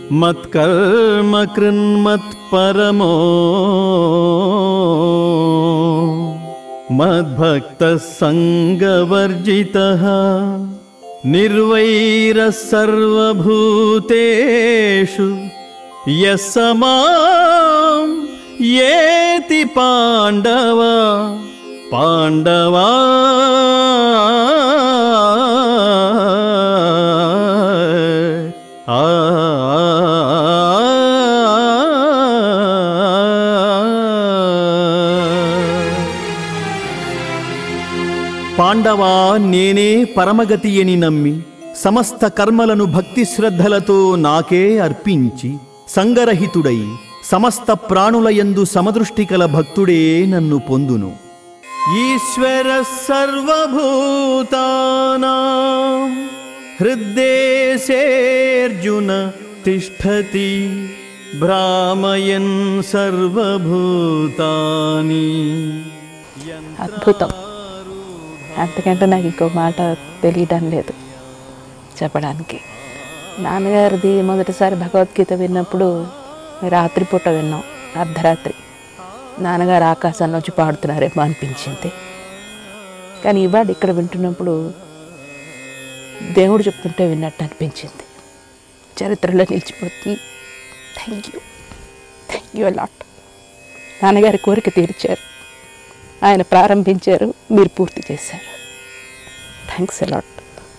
మత్కర్మ కృన్మత్పరమో మద్భక్త సంగవర్జిత నిర్వైర సర్వభూతేషు యస్సమాం ఏతి పాండవ పాండవా ఆ పాండవా నేనే పరమగతి అని నమ్మి సమస్త కర్మలను భక్తి శ్రద్ధలతో నాకే అర్పించి సంగరహితుడై సమస్త ప్రాణులయందు సమదృష్టి కల భక్తుడే నన్ను పొందును ఈశ్వర సర్వభూతానాం హృద్దేశేర్జున తిష్టతి భ్రామయన్ సర్వభూతాని అద్భుతం అంతకంటే నాకు ఇంకో మాట తెలియడం లేదు చెప్పడానికి నాన్నగారిది మొదటిసారి భగవద్గీత విన్నప్పుడు రాత్రిపూట విన్నాం అర్ధరాత్రి నాన్నగారు ఆకాశంలో వచ్చి పాడుతున్నారేమో అనిపించింది కానీ ఇవాళ ఇక్కడ వింటున్నప్పుడు దేవుడు చెప్తుంటే విన్నట్టు అనిపించింది చరిత్రలో నిలిచిపోతుంది thank you thank you lot నాన్నగారి కోరిక తీర్చారు ఆయన ప్రారంభించారు మీరు పూర్తి చేశారు థ్యాంక్స్ అలాట్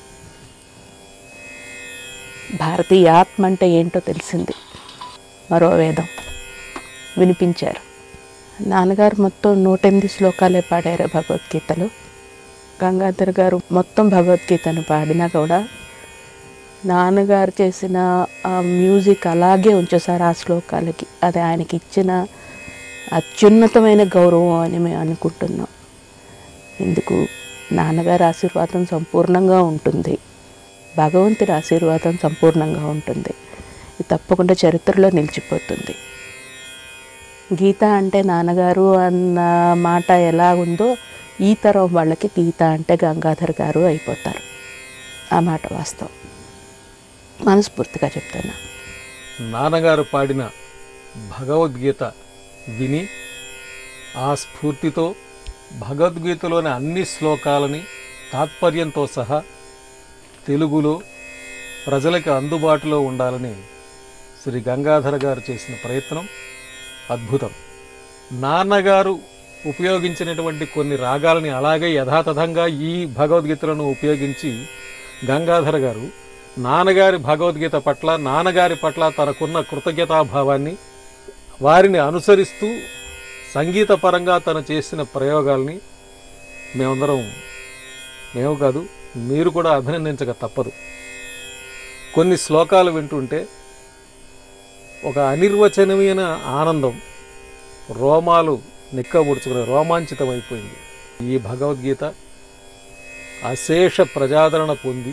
భారతీయ ఆత్మ అంటే ఏంటో తెలిసింది మరో వేదం వినిపించారు నాన్నగారు మొత్తం నూట ఎనిమిది శ్లోకాలే పాడారు భగవద్గీతలో గంగాధర్ గారు మొత్తం భగవద్గీతను పాడినా కూడా నాన్నగారు చేసిన ఆ మ్యూజిక్ అలాగే ఉంచేసారు ఆ శ్లోకాలకి అది ఆయనకి ఇచ్చిన అత్యున్నతమైన గౌరవం అని మేము అనుకుంటున్నాం ఎందుకు నాన్నగారి ఆశీర్వాదం సంపూర్ణంగా ఉంటుంది భగవంతుడి ఆశీర్వాదం సంపూర్ణంగా ఉంటుంది ఇది తప్పకుండా చరిత్రలో నిలిచిపోతుంది గీత అంటే నాన్నగారు అన్న మాట ఎలా ఉందో ఈ తరం వాళ్ళకి గీత అంటే గంగాధర్ గారు అయిపోతారు ఆ మాట వాస్తవం మనస్ఫూర్తిగా చెప్తున్నా నాన్నగారు పాడిన భగవద్గీత విని ఆ స్ఫూర్తితో భగవద్గీతలోని అన్ని శ్లోకాలని తాత్పర్యంతో సహా తెలుగులో ప్రజలకు అందుబాటులో ఉండాలని శ్రీ గంగాధర గారు చేసిన ప్రయత్నం అద్భుతం నాన్నగారు ఉపయోగించినటువంటి కొన్ని రాగాలని అలాగే యథాతథంగా ఈ భగవద్గీతలను ఉపయోగించి గంగాధర గారు నాన్నగారి భగవద్గీత పట్ల నాన్నగారి పట్ల తనకున్న కృతజ్ఞతాభావాన్ని వారిని అనుసరిస్తూ సంగీతపరంగా తను చేసిన ప్రయోగాల్ని మేమందరం మేము కాదు మీరు కూడా అభినందించక తప్పదు కొన్ని శ్లోకాలు వింటుంటే ఒక అనిర్వచనీయమైన ఆనందం రోమాలు నిక్కబుడుచుకుని రోమాంచితమైపోయింది ఈ భగవద్గీత అశేష ప్రజాదరణ పొంది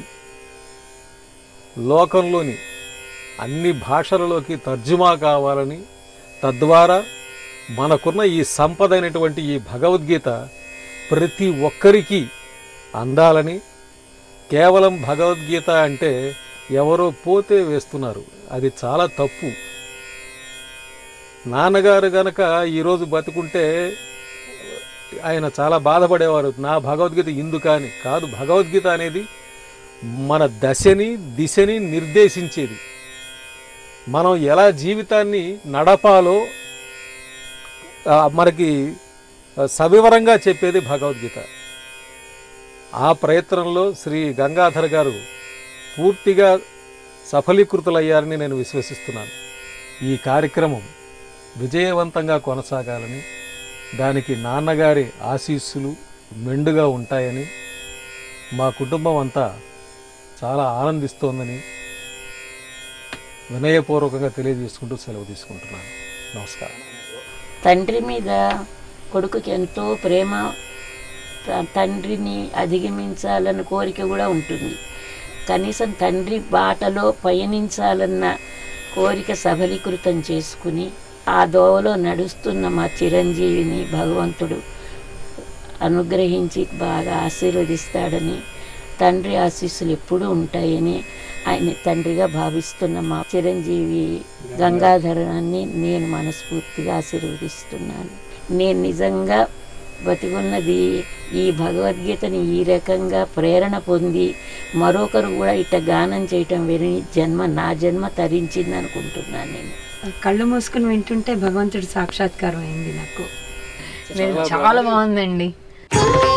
లోకంలోని అన్ని భాషలలోకి తర్జుమా కావాలని తద్వారా మనకున్న ఈ సంపద అయినటువంటి ఈ భగవద్గీత ప్రతి ఒక్కరికి అందాలని కేవలం భగవద్గీత అంటే ఎవరో పోతే వేస్తున్నారు అది చాలా తప్పు నాన్నగారు గనక ఈరోజు బతుకుంటే ఆయన చాలా బాధపడేవారు నా భగవద్గీత ఇందుక అని కాదు భగవద్గీత అనేది మన దశని దిశని నిర్దేశించేది మనం ఎలా జీవితాన్ని నడపాలో ఆ, మనకి సవివరంగా చెప్పేది భగవద్గీత ఆ ప్రయత్నంలో శ్రీ గంగాధర్ గారు పూర్తిగా సఫలీకృతులయ్యారని నేను విశ్వసిస్తున్నాను ఈ కార్యక్రమం విజయవంతంగా కొనసాగాలని దానికి నాన్నగారి ఆశీస్సులు మెండుగా ఉంటాయని మా కుటుంబం అంతా చాలా ఆనందిస్తోందని వినయపూర్వకంగా తెలియజేసుకుంటూ సెలవు తీసుకుంటున్నాను నమస్కారం తండ్రి మీద కొడుకుకి ఎంతో ప్రేమ త- తండ్రిని అధిగమించాలన్న కోరిక కూడా ఉంటుంది కనీసం తండ్రి బాటలో పయనించాలన్న కోరిక సఫలీకృతం చేసుకుని ఆ దోవలో నడుస్తున్న మా చిరంజీవిని భగవంతుడు అనుగ్రహించి బాగా ఆశీర్వదిస్తాడని తండ్రి ఆశీస్సులు ఎప్పుడూ ఉంటాయని ఆయన తండ్రిగా భావిస్తున్న మా చిరంజీవి గంగాధరాన్ని నేను మనస్ఫూర్తిగా ఆశీర్వదిస్తున్నాను నేను నిజంగా బతికున్నది ఈ భగవద్గీతని ఈ రకంగా ప్రేరణ పొంది మరొకరు కూడా ఇట్ట గానం చేయటం విని జన్మ నా జన్మ తరించింది అనుకుంటున్నాను నేను కళ్ళు మూసుకుని వింటుంటే భగవంతుడి సాక్షాత్కారం అయింది నాకు చాలా బాగుందండి